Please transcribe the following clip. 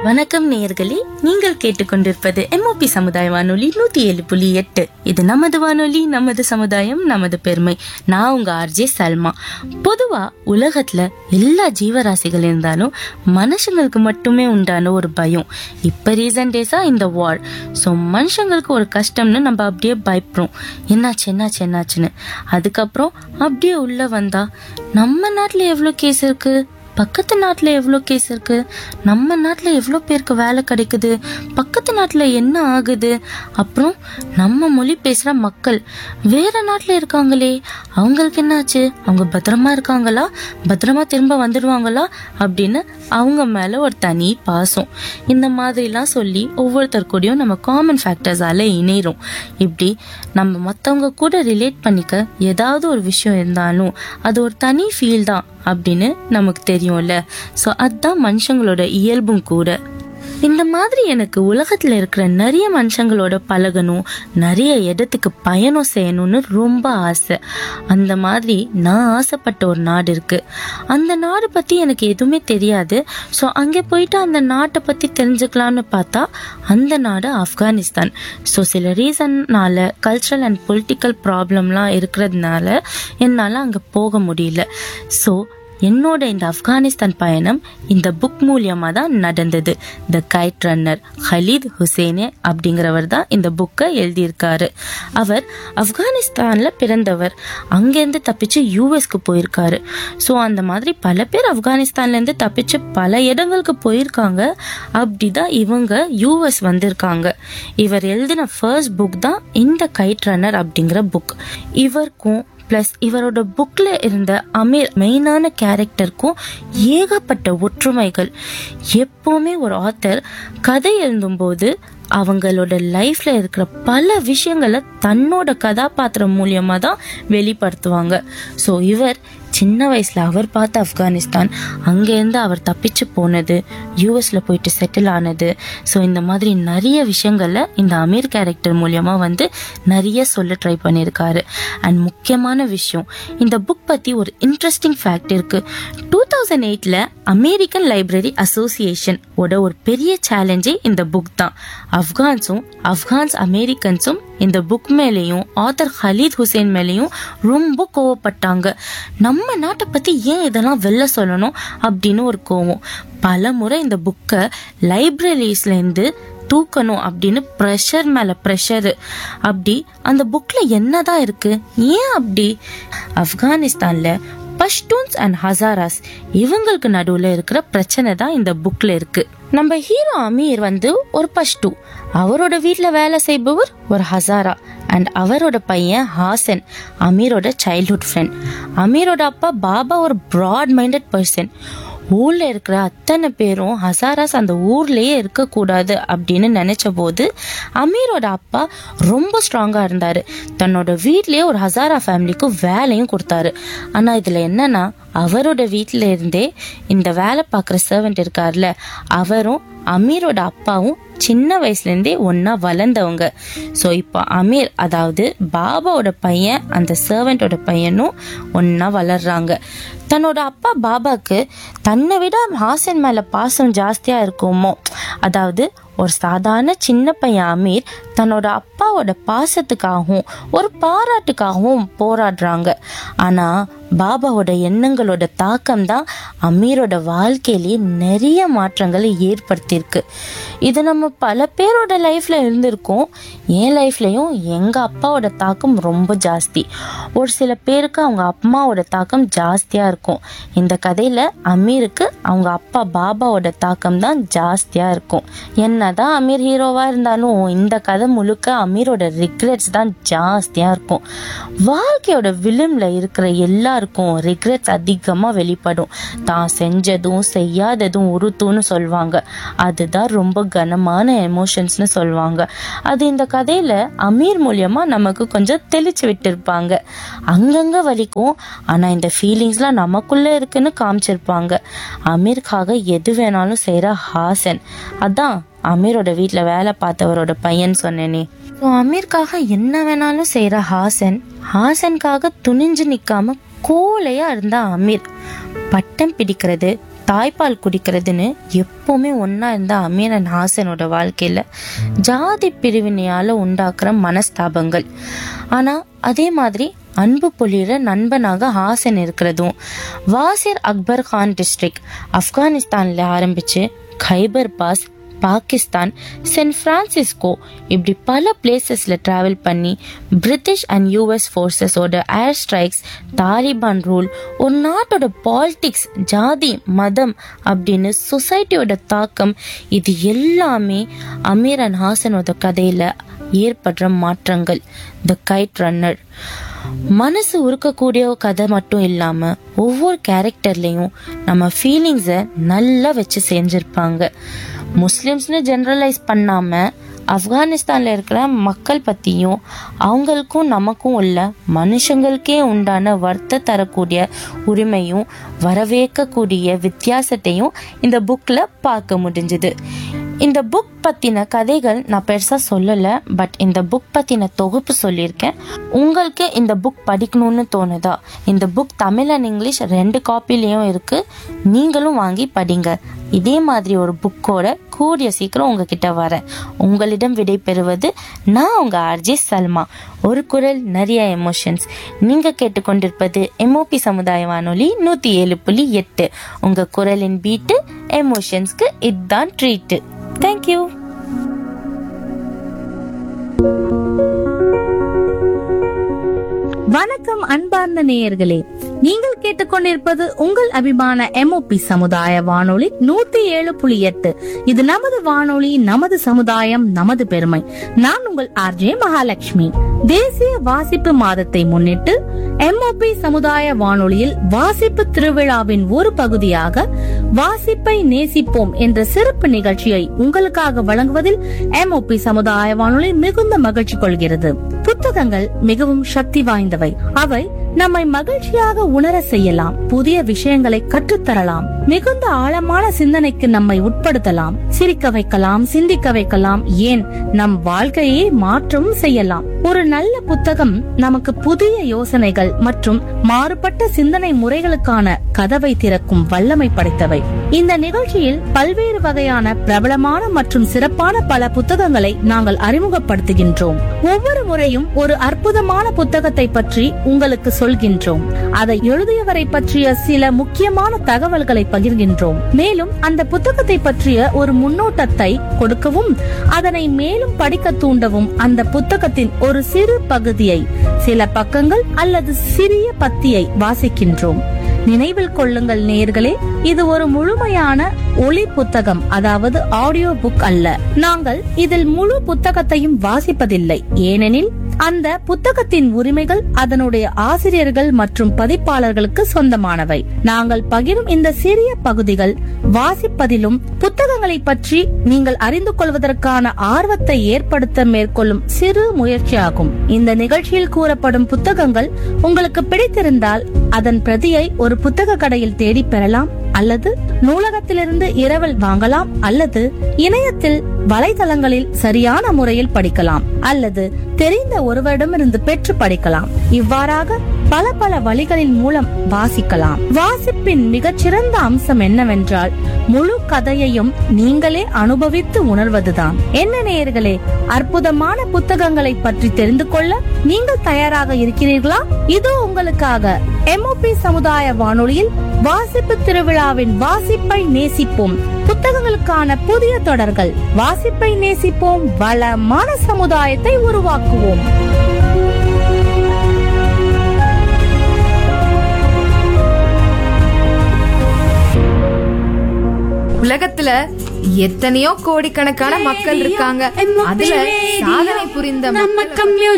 வணக்கம் நேயர்களே நீங்கள் கேட்டுக்கொண்டிருப்பது எம்ஓபி சமுதாய வானொலி நூத்தி ஏழு புள்ளி எட்டு இது நமது வானொலி நமது சமுதாயம் நமது பெருமை நான் உங்க ஆர்ஜே சல்மா பொதுவா உலகத்துல எல்லா ஜீவராசிகள் இருந்தாலும் மனுஷங்களுக்கு மட்டுமே உண்டான ஒரு பயம் இப்ப ரீசன்ட் டேஸா இந்த வார் ஸோ மனுஷங்களுக்கு ஒரு கஷ்டம்னு நம்ம அப்படியே பயப்படுறோம் என்னாச்சு என்னாச்சு என்னாச்சுன்னு அதுக்கப்புறம் அப்படியே உள்ள வந்தா நம்ம நாட்டுல எவ்வளவு கேஸ் இருக்கு பக்கத்து நாட்டில் எவ்வளோ கேஸ் இருக்கு நம்ம நாட்டில் எவ்வளோ பேருக்கு வேலை கிடைக்குது பக்கத்து நாட்டில் என்ன ஆகுது அப்புறம் நம்ம மொழி பேசுகிற மக்கள் வேற நாட்டில் இருக்காங்களே அவங்களுக்கு என்னாச்சு அவங்க பத்திரமா இருக்காங்களா பத்திரமா திரும்ப வந்துடுவாங்களா அப்படின்னு அவங்க மேலே ஒரு தனி பாசம் இந்த மாதிரிலாம் சொல்லி ஒவ்வொருத்தர் கூடயும் நம்ம காமன் ஃபேக்டர்ஸால இணைகிறோம் இப்படி நம்ம மற்றவங்க கூட ரிலேட் பண்ணிக்க ஏதாவது ஒரு விஷயம் இருந்தாலும் அது ஒரு தனி ஃபீல் தான் அப்படின்னு நமக்கு தெரியும்ல ஸோ அதுதான் மனுஷங்களோட இயல்பும் கூட இந்த மாதிரி எனக்கு உலகத்துல இருக்கிற நிறைய மனுஷங்களோட பழகணும் நிறைய இடத்துக்கு பயணம் செய்யணும்னு ரொம்ப ஆசை அந்த மாதிரி நான் ஆசைப்பட்ட ஒரு நாடு இருக்கு அந்த நாடு பத்தி எனக்கு எதுவுமே தெரியாது ஸோ அங்கே போயிட்டு அந்த நாட்டை பத்தி தெரிஞ்சுக்கலாம்னு பார்த்தா அந்த நாடு ஆப்கானிஸ்தான் ஸோ சில ரீசன்னால கல்ச்சரல் அண்ட் பொலிட்டிக்கல் ப்ராப்ளம்லாம் இருக்கிறதுனால என்னால் அங்கே போக முடியல ஸோ என்னோட இந்த ஆப்கானிஸ்தான் பயணம் இந்த புக் மூலியமா தான் நடந்தது த கைட் ரன்னர் ஹலீத் ஹுசேனே அப்படிங்கிறவர் தான் இந்த புக்கை எழுதியிருக்காரு அவர் ஆப்கானிஸ்தான்ல பிறந்தவர் அங்கேருந்து தப்பிச்சு யூஎஸ்க்கு போயிருக்காரு ஸோ அந்த மாதிரி பல பேர் ஆப்கானிஸ்தான்லேருந்து தப்பிச்சு பல இடங்களுக்கு போயிருக்காங்க அப்படிதான் இவங்க யூஎஸ் வந்திருக்காங்க இவர் எழுதின ஃபர்ஸ்ட் புக் தான் இந்த கைட் ரன்னர் அப்படிங்கிற புக் இவருக்கும் ப்ளஸ் இவரோட புக்ல இருந்த அமீர் மெயினான கேரக்டருக்கும் ஏகப்பட்ட ஒற்றுமைகள் எப்பவுமே ஒரு ஆத்தர் கதை எழுதும்போது அவங்களோட லைஃப்ல இருக்கிற பல விஷயங்களை தன்னோட கதாபாத்திரம் மூலியமா தான் வெளிப்படுத்துவாங்க ஸோ இவர் சின்ன வயசுல அவர் பார்த்த ஆப்கானிஸ்தான் அங்கேருந்து அவர் தப்பிச்சு போனது யூஎஸ்ல போயிட்டு செட்டில் ஆனது ஸோ இந்த மாதிரி நிறைய விஷயங்கள்ல இந்த அமீர் கேரக்டர் மூலியமா வந்து நிறைய சொல்ல ட்ரை பண்ணியிருக்காரு அண்ட் முக்கியமான விஷயம் இந்த புக் பத்தி ஒரு இன்ட்ரெஸ்டிங் ஃபேக்ட் இருக்கு டூ தௌசண்ட் எயிட்ல அமெரிக்கன் லைப்ரரி அசோசியேஷன் ஓட ஒரு பெரிய சேலஞ்சே இந்த புக் தான் ஆப்கான்ஸும் ஆப்கான்ஸ் அமெரிக்கன்ஸும் இந்த புக் மேலேயும் ஆத்தர் ஹலீத் ஹுசேன் மேலேயும் ரொம்ப கோவப்பட்டாங்க நம்ம நாட்டை பத்தி ஏன் இதெல்லாம் வெளில சொல்லணும் அப்படின்னு ஒரு கோவம் பல முறை இந்த புக்கை லைப்ரரிஸ்ல இருந்து தூக்கணும் அப்படின்னு ப்ரெஷர் மேல ப்ரெஷரு அப்படி அந்த புக்ல என்னதான் இருக்கு ஏன் அப்படி ஆப்கானிஸ்தான்ல பஷ்டூன்ஸ் அண்ட் ஹசாராஸ் இவங்களுக்கு நடுவுல இருக்கிற பிரச்சனை தான் இந்த புக்ல இருக்கு நம்ம ஹீரோ அமீர் வந்து ஒரு பஷ்டு அவரோட வீட்ல வேலை செய்பவர் ஒரு ஹசாரா அண்ட் அவரோட பையன் ஹாசன் அமீரோட சைல்ட்ஹுட் ஃப்ரெண்ட் அமீரோட அப்பா பாபா ஒரு ப்ராட் மைண்டட் பர்சன் ஊர்ல இருக்கிற அத்தனை பேரும் ஹசாராஸ் அந்த ஊர்லயே இருக்கக்கூடாது அப்படின்னு நினைச்ச போது அமீரோட அப்பா ரொம்ப ஸ்ட்ராங்கா இருந்தாரு தன்னோட வீட்லயே ஒரு ஹசாரா ஃபேமிலிக்கு வேலையும் கொடுத்தாரு ஆனா இதுல என்னன்னா அவரோட வீட்ல இருந்தே இந்த வேலை பார்க்குற சர்வெண்ட் இருக்கார்ல அவரும் அமீரோட அப்பாவும் சின்ன வயசுலேருந்தே ஒன்றா வளர்ந்தவங்க ஸோ இப்போ அமீர் அதாவது பாபாவோட பையன் அந்த சர்வெண்ட்டோட பையனும் ஒன்றா வளர்றாங்க தன்னோட அப்பா பாபாக்கு தன்னை விட ஹாசன் மேலே பாசம் ஜாஸ்தியாக இருக்குமோ அதாவது ஒரு சாதாரண சின்ன பையன் அமீர் தன்னோட அப்பாவோட பாசத்துக்காகவும் ஒரு பாராட்டுக்காகவும் போராடுறாங்க ஆனா பாபாவோட எண்ணங்களோட தாக்கம் தான் அமீரோட வாழ்க்கையிலேயே நிறைய மாற்றங்களை ஏற்படுத்தியிருக்கு இது நம்ம பல பேரோட லைஃப்ல இருந்திருக்கோம் என் லைஃப்லயும் எங்க அப்பாவோட தாக்கம் ரொம்ப ஜாஸ்தி ஒரு சில பேருக்கு அவங்க அம்மாவோட தாக்கம் ஜாஸ்தியா இருக்கும் இந்த கதையில அமீருக்கு அவங்க அப்பா பாபாவோட தாக்கம் தான் ஜாஸ்தியா இருக்கும் என்னதான் அமீர் ஹீரோவா இருந்தாலும் இந்த கதை முழுக்க அமீரோட ரிக்ரெட்ஸ் தான் ஜாஸ்தியா இருக்கும் வாழ்க்கையோட விளிம்புல இருக்கிற எல்லாருக்கும் ரிக்ரெட்ஸ் அதிகமா வெளிப்படும் தான் செஞ்சதும் செய்யாததும் உறுத்துன்னு சொல்லுவாங்க அதுதான் ரொம்ப கனமான எமோஷன்ஸ்னு சொல்லுவாங்க அது இந்த கதையில அமீர் மூலியமா நமக்கு கொஞ்சம் தெளிச்சு விட்டுருப்பாங்க அங்கங்க வலிக்கும் ஆனா இந்த ஃபீலிங்ஸ்லாம் நமக்குள்ள இருக்குன்னு காமிச்சிருப்பாங்க அமீருக்காக எது வேணாலும் செய்யற ஹாசன் அதான் அமீரோட வீட்டில் வேலை பார்த்தவரோட பையன் சொன்னேனே ஸோ அமீருக்காக என்ன வேணாலும் செய்யற ஹாசன் ஹாசனுக்காக துணிஞ்சு நிக்காம கோலையா இருந்தா அமீர் பட்டம் பிடிக்கிறது தாய்ப்பால் குடிக்கிறதுன்னு எப்பவுமே ஒன்றா இருந்த அமீரன் ஹாசனோட வாழ்க்கையில் ஜாதி பிரிவினையால் உண்டாக்குற மனஸ்தாபங்கள் ஆனால் அதே மாதிரி அன்பு பொழியிற நண்பனாக ஹாசன் இருக்கிறதும் வாசிர் அக்பர் கான் டிஸ்ட்ரிக்ட் ஆப்கானிஸ்தானில் ஆரம்பித்து Khyber pass Pakistan San Francisco இப்படி பல பிளேசஸில் ட்ராவல் பண்ணி பிரிட்டிஷ் அண்ட் யூஎஸ் ஃபோர்ஸஸோட ஏர் ஸ்ட்ரைக்ஸ் தாலிபான் ரூல் ஒரு நாட்டோட பாலிடிக்ஸ் ஜாதி மதம் அப்படின்னு சொசைட்டியோட தாக்கம் இது எல்லாமே அமீர் அண்ட் ஹாசனோட கதையில் ஏற்படுற மாற்றங்கள் த கைட் ரன்னர் மனசு உருக்கக்கூடிய கதை மட்டும் இல்லாம ஒவ்வொரு கேரக்டர்லயும் நம்ம ஃபீலிங்ஸை நல்லா வச்சு செஞ்சிருப்பாங்க முஸ்லிம்ஸ்னு ஜெனரலைஸ் பண்ணாம ஆப்கானிஸ்தான்ல இருக்கிற மக்கள் பத்தியும் அவங்களுக்கும் நமக்கும் உள்ள மனுஷங்களுக்கே உண்டான வருத்த தரக்கூடிய உரிமையும் வரவேற்கக்கூடிய வித்தியாசத்தையும் இந்த புக்ல பார்க்க முடிஞ்சுது இந்த புக் பத்தின கதைகள் நான் பெருசா சொல்லல பட் இந்த புக் பத்தின தொகுப்பு சொல்லியிருக்கேன் உங்களுக்கு இந்த புக் படிக்கணும்னு தோணுதா இந்த புக் தமிழ் அண்ட் இங்கிலீஷ் ரெண்டு காப்பிலையும் இருக்கு நீங்களும் வாங்கி படிங்க இதே மாதிரி ஒரு புக்கோட கூடிய சீக்கிரம் உங்ககிட்ட வரேன் உங்களிடம் விடை பெறுவது நான் உங்க ஆர்ஜே சல்மா ஒரு குரல் நிறைய எமோஷன்ஸ் நீங்க கேட்டுக்கொண்டிருப்பது எம்ஓபி சமுதாய வானொலி நூத்தி ஏழு புள்ளி எட்டு உங்க குரலின் பீட்டு எமோஷன்ஸ்க்கு இதுதான் ட்ரீட்டு தேங்க்யூ வணக்கம் அன்பார்ந்த நேயர்களே நீங்கள் கேட்டுக்கொண்டிருப்பது உங்கள் அபிமான எம்ஓபி சமுதாய வானொலி நூத்தி ஏழு புள்ளி எட்டு இது நமது வானொலி நமது சமுதாயம் நமது பெருமை நான் உங்கள் ஆர்ஜே மகாலட்சுமி தேசிய வாசிப்பு மாதத்தை முன்னிட்டு எம்ஓபி சமுதாய வானொலியில் வாசிப்பு திருவிழாவின் ஒரு பகுதியாக வாசிப்பை நேசிப்போம் என்ற சிறப்பு நிகழ்ச்சியை உங்களுக்காக வழங்குவதில் எம்ஓபி சமுதாய வானொலி மிகுந்த மகிழ்ச்சி கொள்கிறது புத்தகங்கள் மிகவும் சக்தி வாய்ந்தவை அவை நம்மை மகிழ்ச்சியாக உணர செய்யலாம் புதிய விஷயங்களை கற்றுத்தரலாம் மிகுந்த ஆழமான சிந்தனைக்கு நம்மை உட்படுத்தலாம் சிரிக்க வைக்கலாம் சிந்திக்க வைக்கலாம் ஏன் நம் வாழ்க்கையை மாற்றவும் செய்யலாம் ஒரு நல்ல புத்தகம் நமக்கு புதிய யோசனைகள் மற்றும் மாறுபட்ட சிந்தனை முறைகளுக்கான கதவை திறக்கும் வல்லமை படைத்தவை இந்த நிகழ்ச்சியில் பல்வேறு வகையான பிரபலமான மற்றும் சிறப்பான பல புத்தகங்களை நாங்கள் அறிமுகப்படுத்துகின்றோம் ஒவ்வொரு முறையும் ஒரு அற்புதமான புத்தகத்தை பற்றி உங்களுக்கு சொல்கின்றோம் அதை எழுதியவரை பற்றிய சில முக்கியமான தகவல்களை பகிர்கின்றோம் மேலும் அந்த புத்தகத்தை பற்றிய ஒரு முன்னோட்டத்தை கொடுக்கவும் அதனை மேலும் படிக்க தூண்டவும் அந்த புத்தகத்தின் ஒரு சிறு பகுதியை சில பக்கங்கள் அல்லது சிறிய பத்தியை வாசிக்கின்றோம் நினைவில் கொள்ளுங்கள் நேயர்களே இது ஒரு முழுமையான ஒளி புத்தகம் அதாவது ஆடியோ புக் அல்ல நாங்கள் இதில் முழு புத்தகத்தையும் வாசிப்பதில்லை ஏனெனில் அந்த புத்தகத்தின் உரிமைகள் அதனுடைய ஆசிரியர்கள் மற்றும் பதிப்பாளர்களுக்கு சொந்தமானவை நாங்கள் பகிரும் இந்த சிறிய பகுதிகள் வாசிப்பதிலும் புத்தகங்களை பற்றி நீங்கள் அறிந்து கொள்வதற்கான ஆர்வத்தை ஏற்படுத்த மேற்கொள்ளும் சிறு முயற்சியாகும் இந்த நிகழ்ச்சியில் கூறப்படும் புத்தகங்கள் உங்களுக்கு பிடித்திருந்தால் அதன் பிரதியை ஒரு புத்தக கடையில் தேடி பெறலாம் அல்லது நூலகத்திலிருந்து இரவல் வாங்கலாம் அல்லது இணையத்தில் வலைதளங்களில் சரியான முறையில் படிக்கலாம் அல்லது தெரிந்த ஒருவரிடமிருந்து பெற்று படிக்கலாம் இவ்வாறாக பல பல வழிகளின் மூலம் வாசிக்கலாம் வாசிப்பின் மிகச்சிறந்த அம்சம் என்னவென்றால் முழு கதையையும் நீங்களே அனுபவித்து உணர்வதுதான் என்ன நேயர்களே அற்புதமான புத்தகங்களை பற்றி தெரிந்து கொள்ள நீங்கள் தயாராக இருக்கிறீர்களா இதோ உங்களுக்காக எம்ஓபி சமுதாய வானொலியில் வாசிப்பு திருவிழாவின் வாசிப்பை நேசிப்போம் புத்தகங்களுக்கான புதிய தொடர்கள் வாசிப்பை நேசிப்போம் வளமான சமுதாயத்தை உருவாக்குவோம் உலகத்துல எத்தனையோ கோடிக்கணக்கான மக்கள் இருக்காங்க அதுல சாதனை புரிந்த மக்கள்